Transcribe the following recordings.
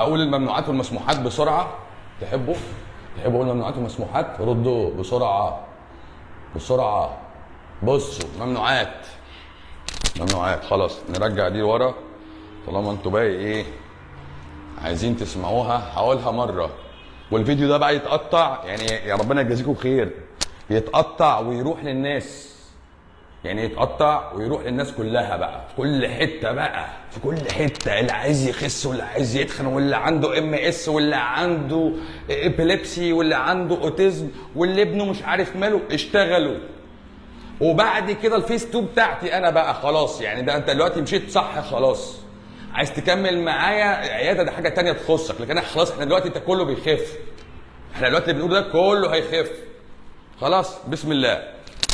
اقول الممنوعات والمسموحات بسرعه تحبوا تحبوا اقول الممنوعات والمسموحات ردوا بسرعه بسرعه بصوا ممنوعات ممنوعات خلاص نرجع دي ورا طالما انتوا بقى ايه عايزين تسمعوها هقولها مره والفيديو ده بقى يتقطع يعني يا ربنا يجازيكم خير يتقطع ويروح للناس يعني يتقطع ويروح للناس كلها بقى في كل حته بقى في كل حته اللي عايز يخس واللي عايز يتخن واللي عنده ام اس واللي عنده ابيليبسي واللي عنده اوتيزم واللي ابنه مش عارف ماله اشتغلوا وبعد كده الفيس 2 بتاعتي انا بقى خلاص يعني ده انت دلوقتي مشيت صح خلاص عايز تكمل معايا عياده ده حاجه تانية تخصك لكن انا خلاص احنا دلوقتي انت كله بيخف احنا دلوقتي اللي بنقوله ده كله هيخف خلاص بسم الله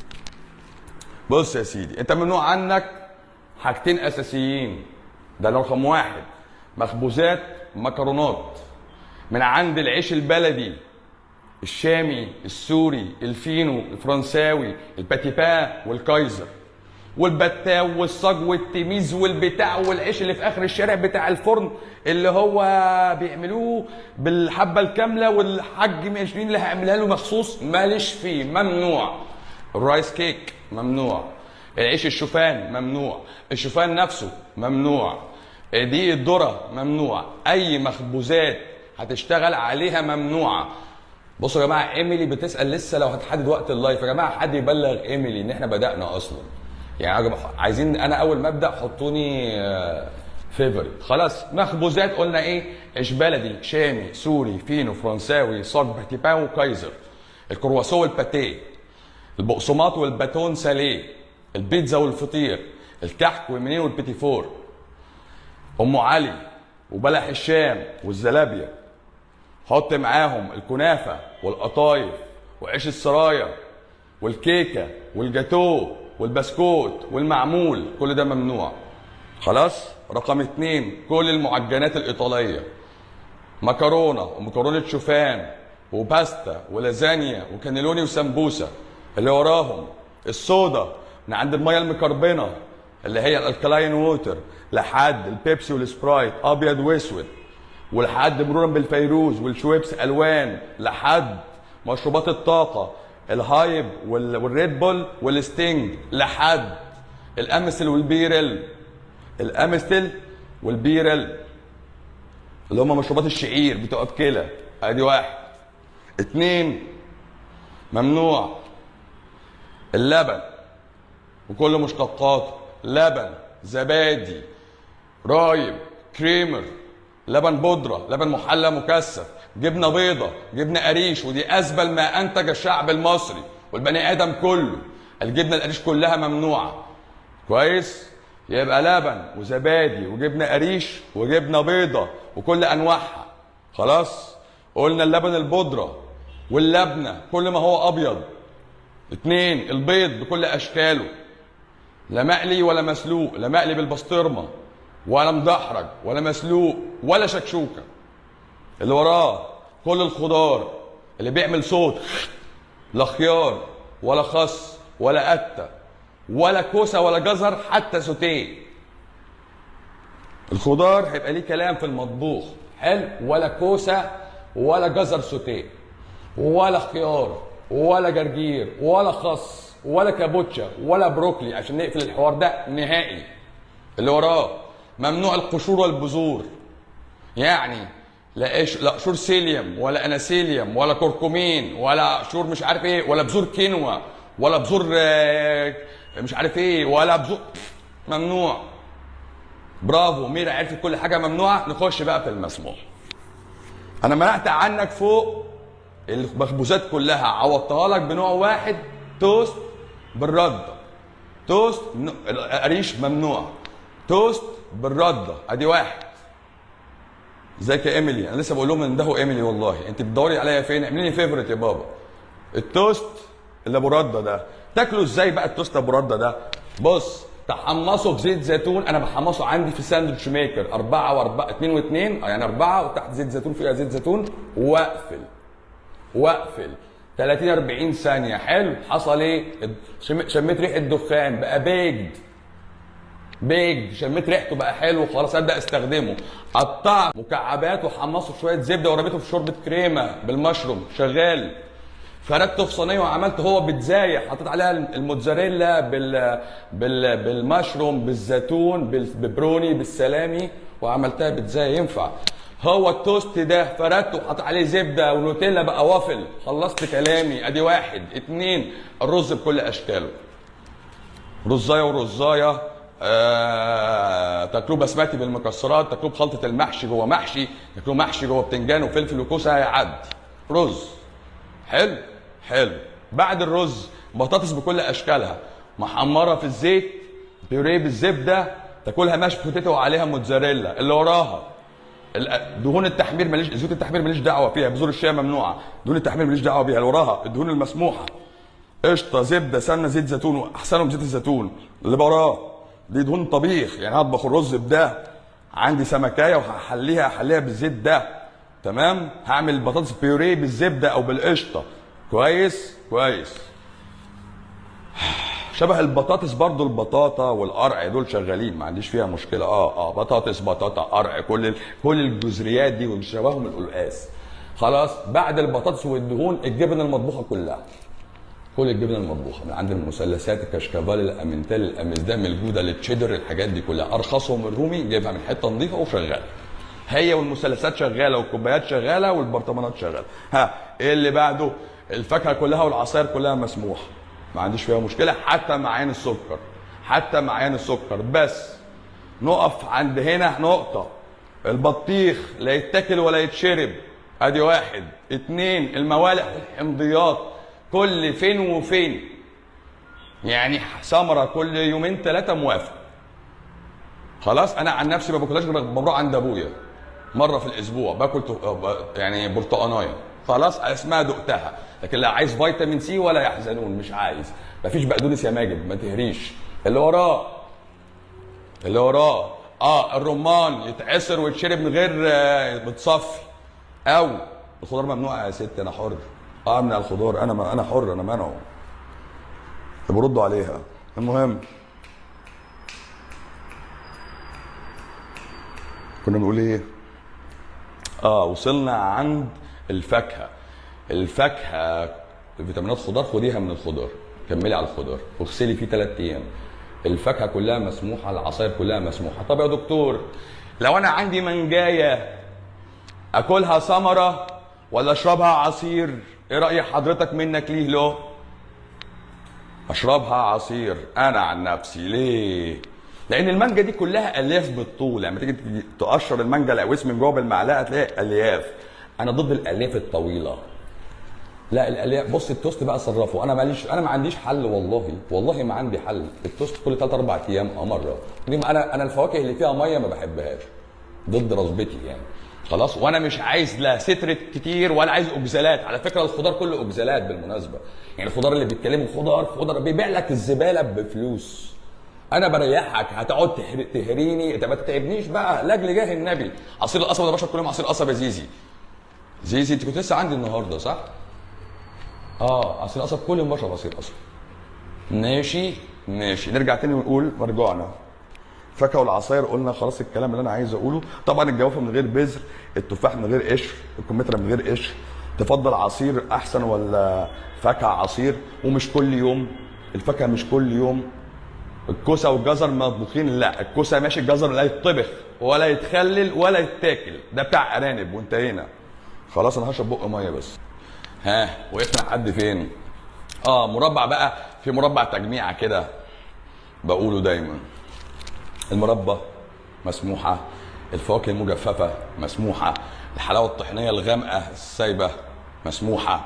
بص يا سيدي انت ممنوع عنك حاجتين اساسيين ده رقم واحد مخبوزات مكرونات من عند العيش البلدي الشامي السوري الفينو الفرنساوي الباتيبا والكايزر والبتاو والصاج والتميز والبتاع والعيش اللي في اخر الشارع بتاع الفرن اللي هو بيعملوه بالحبه الكامله والحاج ماشيين اللي هيعملها له مخصوص ماليش فيه ممنوع الرايس كيك ممنوع العيش الشوفان ممنوع الشوفان نفسه ممنوع دقيق الذره ممنوع اي مخبوزات هتشتغل عليها ممنوعه بصوا يا جماعه ايميلي بتسال لسه لو هتحدد وقت اللايف يا جماعه حد يبلغ ايميلي ان احنا بدانا اصلا يعني يا جماعة عايزين انا اول ما ابدا حطوني فيفوريت خلاص مخبوزات قلنا ايه عيش بلدي شامي سوري فينو فرنساوي صاج باتيبان وكايزر الكرواسون والباتيه البقسماط والباتون ساليه البيتزا والفطير الكحك والمنين والبيتي فور ام علي وبلح الشام والزلابيه حط معاهم الكنافه والقطايف وعيش السرايا والكيكه والجاتوه والبسكوت والمعمول كل ده ممنوع خلاص رقم اتنين كل المعجنات الايطاليه مكرونه ومكرونه شوفان وباستا ولازانيا وكانيلوني وسمبوسه اللي وراهم الصودا من عند الميه المكربنه اللي هي الالكلاين ووتر لحد البيبسي والسبرايت ابيض واسود ولحد مرورا بالفيروز والشويبس الوان لحد مشروبات الطاقه الهايب وال- والريد بول والستينج لحد الامستل والبيرل الامستل والبيرل اللي هم مشروبات الشعير بتوع بكلى ادي واحد اتنين ممنوع اللبن وكل مشتقاته لبن زبادي رايب كريمر لبن بودرة لبن محلى مكثف جبنة بيضة جبنة قريش ودي أزبل ما أنتج الشعب المصري والبني آدم كله الجبنة القريش كلها ممنوعة كويس يبقى لبن وزبادي وجبنة قريش وجبنة بيضة وكل أنواعها خلاص قلنا اللبن البودرة واللبنة كل ما هو أبيض اتنين البيض بكل أشكاله لا مقلي ولا مسلوق لا مقلي بالبسطرمه ولا مدحرج ولا مسلوق ولا شكشوكه اللي وراه كل الخضار اللي بيعمل صوت لا خيار ولا خس ولا قته ولا كوسه ولا جزر حتى سوتيه الخضار هيبقى ليه كلام في المطبوخ حلو ولا كوسه ولا جزر سوتيه ولا خيار ولا جرجير ولا خس ولا كابوتشا ولا بروكلي عشان نقفل الحوار ده نهائي اللي وراه ممنوع القشور والبذور يعني لا إيش لا قشور سيليوم ولا اناسيليوم ولا كركمين ولا قشور مش عارف ايه ولا بذور كينوا ولا بذور آه، مش عارف ايه ولا بذور ممنوع برافو ميرا عرفت كل حاجه ممنوعه نخش بقى في المسموح انا منعت عنك فوق المخبوزات كلها عوضتها لك بنوع واحد توست بالرده توست ن- القريش ممنوع توست بالرده ادي واحد ازيك يا ايميلي انا لسه بقول لهم ان ده هو ايميلي والله انت بتدوري عليا فين اعملي لي فيفورت يا بابا التوست اللي ابو رده ده تاكله ازاي بقى التوست ابو رده ده بص تحمصه في زيت زيتون انا بحمصه عندي في ساندوتش ميكر أربعة وأربعة اتنين واتنين يعني أربعة وتحت زيت زيتون فيها زيت زيتون واقفل واقفل 30 40 ثانية حلو حصل ايه؟ شم- شميت ريحة دخان بقى بيجد بيج شميت ريحته بقى حلو خلاص ابدا استخدمه قطعت مكعبات وحمصه في شويه زبده ورميته في شوربه كريمه بالمشروم شغال فردته في صينيه وعملت هو بيتزاية حطيت عليها الموتزاريلا بال... بال... بالمشروم بالزيتون بالبروني بالسلامي وعملتها بيتزاية ينفع هو التوست ده فردته وحط عليه زبده ونوتيلا بقى وافل خلصت كلامي ادي واحد اتنين الرز بكل اشكاله رزايه ورزايه آه، تاكلوه بسمتي بالمكسرات تاكلوه بخلطه المحشي جوه محشي تاكلوه محشي جوه بتنجان وفلفل وكوسه هيعدي رز حلو حلو بعد الرز بطاطس بكل اشكالها محمره في الزيت بيوريه بالزبده تاكلها ماشي بوتيتو وعليها موتزاريلا اللي وراها ال- دهون التحمير ماليش زيوت التحمير ماليش دعوه فيها بذور الشيا ممنوعه دهون التحمير ماليش دعوه بيها اللي وراها الدهون المسموحه قشطه زبده سمنه زيت زيتون واحسنهم زيت الزيتون اللي وراه دي دهون طبيخ يعني هطبخ الرز بده عندي سمكايه وهحليها احليها بالزيت ده تمام هعمل بطاطس بيوريه بالزبده او بالقشطه كويس كويس شبه البطاطس برضو البطاطا والقرع دول شغالين ما عنديش فيها مشكله اه اه بطاطس بطاطا قرع كل ال- كل الجزريات دي وشبههم القلقاس خلاص بعد البطاطس والدهون الجبن المطبوخه كلها كل الجبن المطبوخه من عند المثلثات الكشكافال الامنتال الامزدام الجوده التشيدر الحاجات دي كلها ارخصهم الرومي جايبها من حته نظيفه وشغاله هي والمثلثات شغاله والكوبايات شغاله والبرطمانات شغاله ها ايه اللي بعده الفاكهه كلها والعصاير كلها مسموحه ما عنديش فيها مشكله حتى معين السكر حتى معين السكر بس نقف عند هنا نقطه البطيخ لا يتاكل ولا يتشرب ادي واحد اتنين الموالح والحمضيات كل فين وفين يعني ثمره كل يومين ثلاثه موافق خلاص انا عن نفسي ما باكلهاش غير بروح عند ابويا مره في الاسبوع باكل تو- يعني برتقانايه خلاص اسمها دقتها لكن لا عايز فيتامين سي ولا يحزنون مش عايز مفيش بقدونس يا ماجد ما تهريش اللي وراه اللي وراه اه الرمان يتعصر ويتشرب من غير آه، متصفي او الخضار ممنوع يا ست انا حر اه امنع الخضار انا ما انا حر انا منعه بردوا عليها المهم كنا بنقول ايه اه وصلنا عند الفاكهه الفاكهه فيتامينات خضار خديها من الخضار كملي على الخضار واغسلي فيه ثلاث ايام الفاكهه كلها مسموحه العصاير كلها مسموحه طب يا دكتور لو انا عندي منجايه اكلها ثمره ولا اشربها عصير ايه راي حضرتك منك ليه له اشربها عصير انا عن نفسي ليه لان المانجا دي كلها الياف بالطول يعني لما تيجي تيجي تقشر المانجا العويس من جوه بالمعلقه تلاقي الياف انا ضد الالياف الطويله لا الالياف بص التوست بقى صرفه انا ماليش انا ما عنديش حل والله والله ما عندي حل التوست كل 3 4 ايام او مره دي انا انا الفواكه اللي فيها ميه ما بحبهاش ضد رغبتي يعني خلاص وانا مش عايز لا سترت كتير ولا عايز اوكزالات على فكره الخضار كله اوكزالات بالمناسبه يعني الخضار اللي بيتكلموا خضار خضار بيبيع لك الزباله بفلوس انا بريحك هتقعد تهر- تهريني انت ما تتعبنيش بقى لاجل جاه النبي عصير القصب ده بشرب كل يوم عصير قصب يا زيزي زيزي انت كنت لسه عندي النهارده صح؟ اه عصير قصب كل يوم بشرب عصير قصب ماشي ماشي نرجع تاني ونقول رجعنا فاكهه والعصاير قلنا خلاص الكلام اللي انا عايز اقوله طبعا الجوافه من غير بذر التفاح من غير قشر الكمثرى من غير قشر تفضل عصير احسن ولا فاكهه عصير ومش كل يوم الفاكهه مش كل يوم الكوسه والجزر مطبوخين لا الكوسه ماشي الجزر لا يتطبخ ولا يتخلل ولا يتاكل ده بتاع ارانب وانتهينا خلاص انا هشرب بق ميه بس ها وقفنا لحد فين اه مربع بقى في مربع تجميعه كده بقوله دايما المربى مسموحه الفواكه المجففه مسموحه الحلاوه الطحينيه الغامقه السايبه مسموحه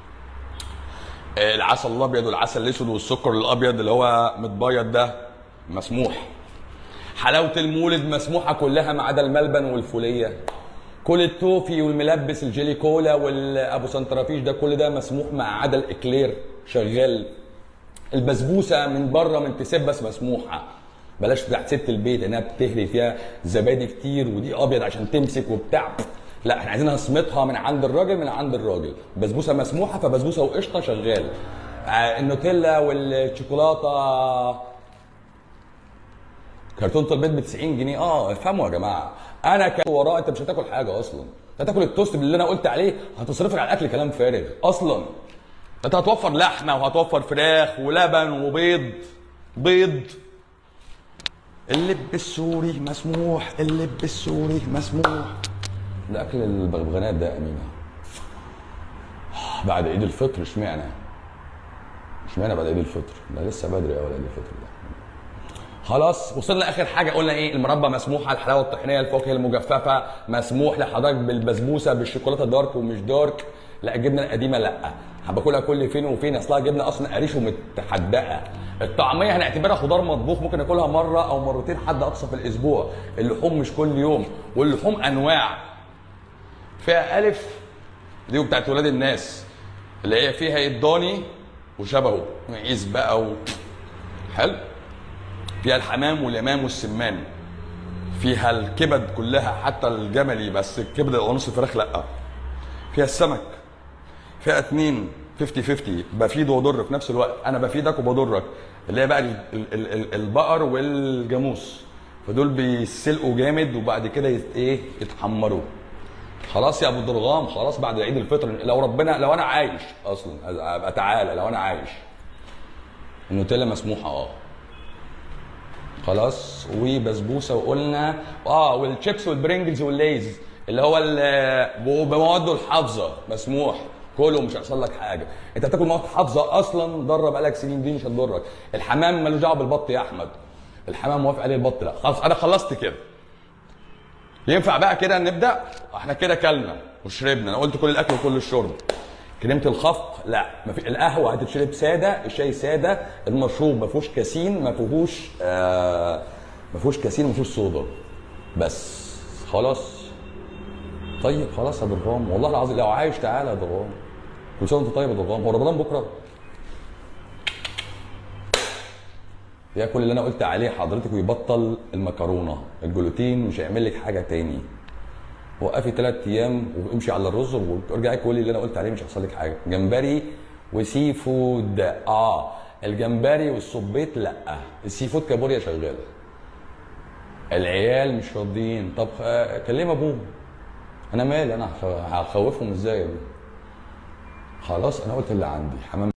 العسل الابيض والعسل الاسود والسكر الابيض اللي هو متبيض ده مسموح حلاوه المولد مسموحه كلها ما عدا الملبن والفوليه كل التوفي والملبس الجيلي كولا والابو سنترافيش ده كل ده مسموح ما عدا الاكلير شغال البسبوسه من بره من تسبس مسموحه بلاش بتاعت ست البيت انها بتهري فيها زبادي كتير ودي ابيض عشان تمسك وبتاع لا احنا عايزينها سمطها من عند الراجل من عند الراجل بسبوسه مسموحه فبسبوسه وقشطه شغال آه، النوتيلا والشوكولاته كرتونه البيض ب 90 جنيه اه افهموا يا جماعه انا ك وراه انت مش هتاكل حاجه اصلا انت هتاكل التوست اللي انا قلت عليه هتصرفك على الاكل كلام فارغ اصلا انت هتوفر لحمه وهتوفر فراخ ولبن وبيض بيض اللب السوري مسموح اللب السوري مسموح ده اكل البغبغانات ده يا امينه بعد عيد الفطر اشمعنى اشمعنى بعد عيد الفطر ده لسه بدري قوي عيد الفطر ده خلاص وصلنا اخر حاجه قلنا ايه المربى مسموحه الحلاوه الطحينيه الفواكه المجففه مسموح لحضرتك بالبسبوسه بالشوكولاته دارك ومش دارك لا الجبنه القديمه لا باكلها كل فين وفين اصلها جبنه اصلا قريش ومتحدقه الطعميه هنعتبرها خضار مطبوخ ممكن اكلها مره او مرتين حد اقصى في الاسبوع اللحوم مش كل يوم واللحوم انواع فيها الف دي بتاعت ولاد الناس اللي هي فيها الضاني وشبهه معيز بقى و... حلو فيها الحمام واليمام والسمان فيها الكبد كلها حتى الجملي بس الكبد ونص الفراخ لا فيها السمك فيها اتنين 50 50 بفيد واضر في نفس الوقت انا بفيدك وبضرك اللي هي بقى ال- ال- ال- البقر والجاموس فدول بيسلقوا جامد وبعد كده يت ايه يتحمروا خلاص يا ابو درغام خلاص بعد عيد الفطر لو ربنا لو انا عايش اصلا ابقى تعالى لو انا عايش النوتيلا مسموحه اه خلاص وبسبوسه وقلنا اه والشيبس والبرينجلز والليز اللي هو ال- بمواده الحافظه مسموح كله مش هيحصل لك حاجه انت بتاكل مواد حافظه اصلا ضاره بقالك سنين دي مش هتضرك الحمام ملوش دعوه بالبط يا احمد الحمام موافق عليه البط لا خلاص انا خلصت كده ينفع بقى كده نبدا احنا كده كلنا وشربنا انا قلت كل الاكل وكل الشرب كريمه الخفق لا ما في القهوه هتتشرب ساده الشاي ساده المشروب ما فيهوش كاسين ما فيهوش آه ما فيهوش كاسين ما فيهوش صودا بس خلاص طيب خلاص يا ضرغام والله العظيم لو عايش تعالى يا ضرغام كل سنه وانت طيب يا ضرغام هو رمضان بكره ياكل اللي انا قلت عليه حضرتك ويبطل المكرونه الجلوتين مش هيعمل لك حاجه تاني وقفي ثلاث ايام وامشي على الرز وارجعي كلي اللي انا قلت عليه مش هيحصل لك حاجه جمبري وسي فود اه الجمبري والصبيط لا السي فود كابوريا شغاله العيال مش راضيين طب آه، كلم ابوهم انا مالي انا هخ- هخوفهم ازاي يا ابني خلاص انا قلت اللي عندي حمام